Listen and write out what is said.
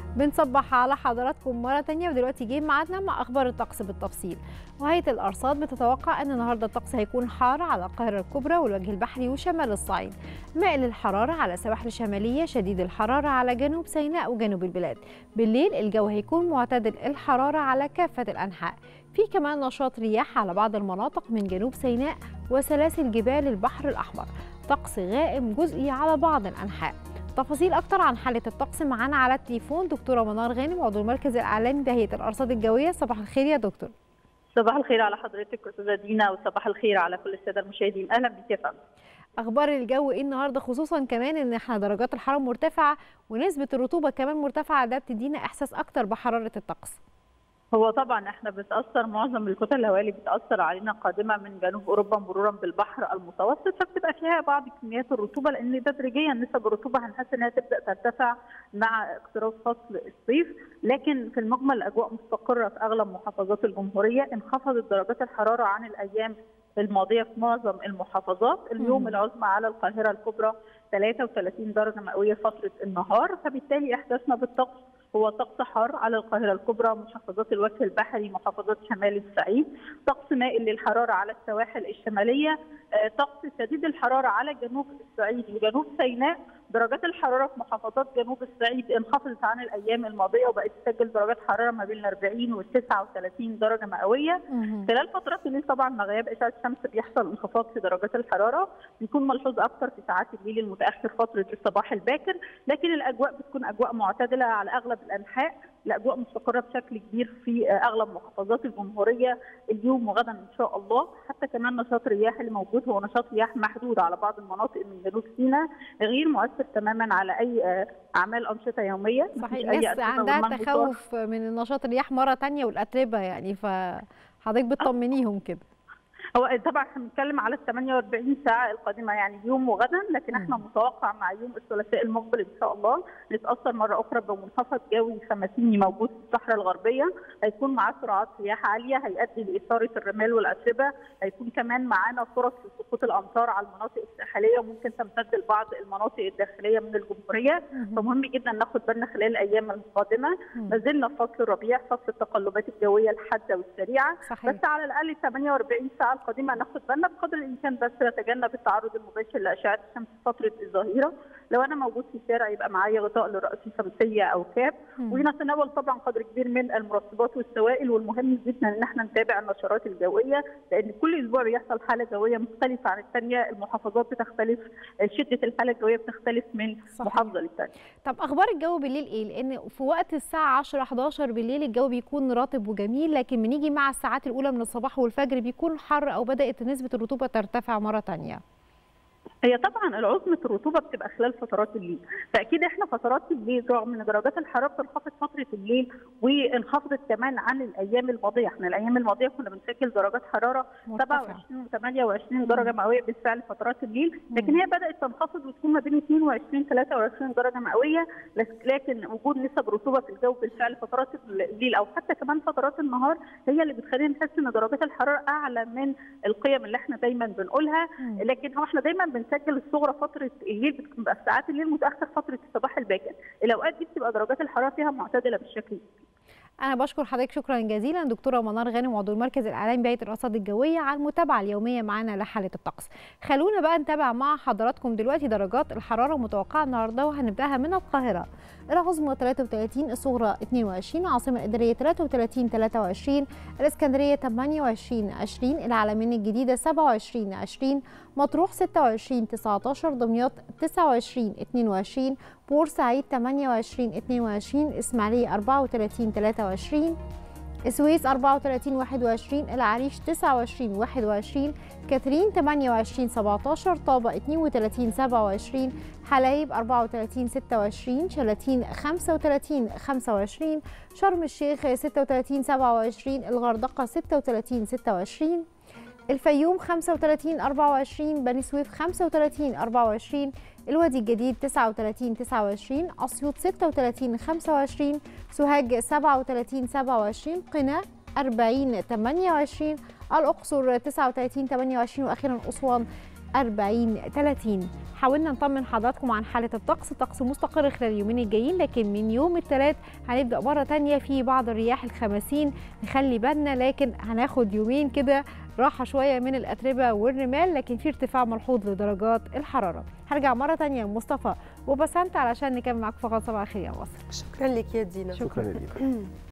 بنصبح على حضراتكم مرة تانية ودلوقتي جه ميعادنا مع أخبار الطقس بالتفصيل وهيئة الأرصاد بتتوقع أن النهاردة الطقس هيكون حار على القاهرة الكبرى والوجه البحري وشمال الصعيد مائل الحرارة على سواحل الشمالية شديد الحرارة على جنوب سيناء وجنوب البلاد بالليل الجو هيكون معتدل الحرارة على كافة الأنحاء في كمان نشاط رياح على بعض المناطق من جنوب سيناء وسلاسل جبال البحر الأحمر طقس غائم جزئي على بعض الأنحاء تفاصيل اكتر عن حاله الطقس معانا على التليفون دكتوره منار غانم عضو المركز الاعلامي بهيئه الارصاد الجويه صباح الخير يا دكتور صباح الخير على حضرتك استاذه دينا وصباح الخير على كل الساده المشاهدين اهلا بك يا فندم اخبار الجو ايه النهارده خصوصا كمان ان احنا درجات الحراره مرتفعه ونسبه الرطوبه كمان مرتفعه ده بتدينا احساس اكتر بحراره الطقس هو طبعا احنا بتاثر معظم الكتل الهوائيه اللي بتاثر علينا قادمه من جنوب اوروبا مرورا بالبحر المتوسط فبتبقى فيها بعض كميات الرطوبه لان تدريجيا نسب الرطوبه هنحس انها تبدا ترتفع مع اقتراب فصل الصيف لكن في المجمل الاجواء مستقره في اغلب محافظات الجمهوريه انخفضت درجات الحراره عن الايام الماضيه في معظم المحافظات اليوم العظمى على القاهره الكبرى 33 درجه مئويه فتره النهار فبالتالي احساسنا بالطقس هو طقس حار على القاهره الكبرى محافظات الوجه البحري محافظات شمال الصعيد طقس مائل للحراره على السواحل الشماليه طقس شديد الحراره على جنوب الصعيد وجنوب سيناء درجات الحراره في محافظات جنوب الصعيد انخفضت عن الايام الماضيه وبقت تسجل درجات حراره ما بين 40 و 39 درجه مئويه خلال فترات الليل طبعا مع غياب اشعه الشمس بيحصل انخفاض في درجات الحراره بيكون ملحوظ اكثر في ساعات الليل المتاخر فتره الصباح الباكر لكن الاجواء بتكون اجواء معتدله على اغلب الانحاء الاجواء مستقره بشكل كبير في اغلب محافظات الجمهوريه اليوم وغدا ان شاء الله حتى كمان نشاط الرياح اللي موجود هو نشاط رياح محدود على بعض المناطق من جنوب سيناء غير مؤثر تماما على اي اعمال انشطه يوميه صحيح الناس عندها تخوف من النشاط الرياح مره ثانيه والاتربه يعني فحضرتك بتطمنيهم كده هو طبعا احنا بنتكلم على ال 48 ساعه القادمه يعني يوم وغدا لكن احنا متوقع مع يوم الثلاثاء المقبل ان شاء الله نتاثر مره اخرى بمنخفض جوي خمسيني موجود في الصحراء الغربيه هيكون معاه سرعات رياح عاليه هيؤدي لاثاره الرمال والاتربه هيكون كمان معانا فرص لسقوط الامطار على المناطق الساحليه وممكن تمتد لبعض المناطق الداخليه من الجمهوريه فمهم جدا ناخد بالنا خلال الايام القادمه ما زلنا في فصل الربيع فصل التقلبات الجويه الحاده والسريعه صحيح. بس على الاقل 48 ساعه القادمه ناخد بالنا بقدر الامكان بس نتجنب التعرض المباشر لاشعه الشمس فتره الظهيره لو انا موجود في الشارع يبقى معايا غطاء لراسي شمسيه او كاب ونتناول طبعا قدر كبير من المرطبات والسوائل والمهم جدا ان احنا نتابع النشرات الجويه لان كل اسبوع بيحصل حاله جويه مختلفه عن الثانيه المحافظات بتختلف شده الحاله الجويه بتختلف من صحيح. محافظه للثانيه طب اخبار الجو بالليل ايه لان في وقت الساعه 10 11 بالليل الجو بيكون رطب وجميل لكن بنيجي مع الساعات الاولى من الصباح والفجر بيكون حر او بدات نسبه الرطوبه ترتفع مره ثانيه هي طبعا العظمة الرطوبة بتبقى خلال فترات الليل، فأكيد احنا فترات الليل رغم ان درجات الحرارة بتنخفض فترة الليل وانخفضت كمان عن الأيام الماضية، احنا الأيام الماضية كنا بنسجل درجات حرارة 27 و 28 درجة مئوية بالفعل فترات الليل، لكن هي بدأت تنخفض وتكون ما بين 22 23 درجة مئوية، لكن وجود نسب رطوبة في الجو بالفعل فترات الليل أو حتى كمان فترات النهار هي اللي بتخلينا نحس ان درجات الحرارة أعلى من القيم اللي احنا دايما بنقولها، لكن هو احنا دايما بن بنسجل الصغرى فتره الليل بتبقى في ساعات الليل متاخر فتره الصباح الباكر الاوقات دي بتبقى درجات الحراره فيها معتدله بالشكل انا بشكر حضرتك شكرا جزيلا دكتوره منار غانم عضو المركز الاعلامي بهيئه الارصاد الجويه على المتابعه اليوميه معانا لحاله الطقس خلونا بقى نتابع مع حضراتكم دلوقتي درجات الحراره المتوقعه النهارده وهنبداها من القاهره العظمى 33 الصغرى 22 العاصمه الاداريه 33 23 الاسكندريه 28 20 العلمين الجديده 27 20 مطروح 26 19 دمياط 29 22 بورسعيد 28 22 اسماعيليه 34 23 السويس 34 21 العريش 29 21 كاترين 28 17 طابة 32 27 حلايب 34 26 شلاتين 35 25 شرم الشيخ 36 27 الغردقة 36 26 الفيوم 35 24 بني سويف 35 24 الوادي الجديد 39 29 اسيوط 36 25 سوهاج 37 27 قنا 40 28 الاقصر 39 28 واخيرا اسوان 40 30 حاولنا نطمن حضراتكم عن حالة الطقس الطقس مستقر خلال اليومين الجايين لكن من يوم الثلاث هنبدأ مرة تانية في بعض الرياح الخمسين نخلي بالنا لكن هناخد يومين كده راحة شوية من الأتربة والرمال لكن في ارتفاع ملحوظ لدرجات الحرارة هرجع مرة تانية لمصطفى وبسنت علشان نكمل معاكم فقط صباح الخير يا مصر شكرا لك يا دينا شكرا لك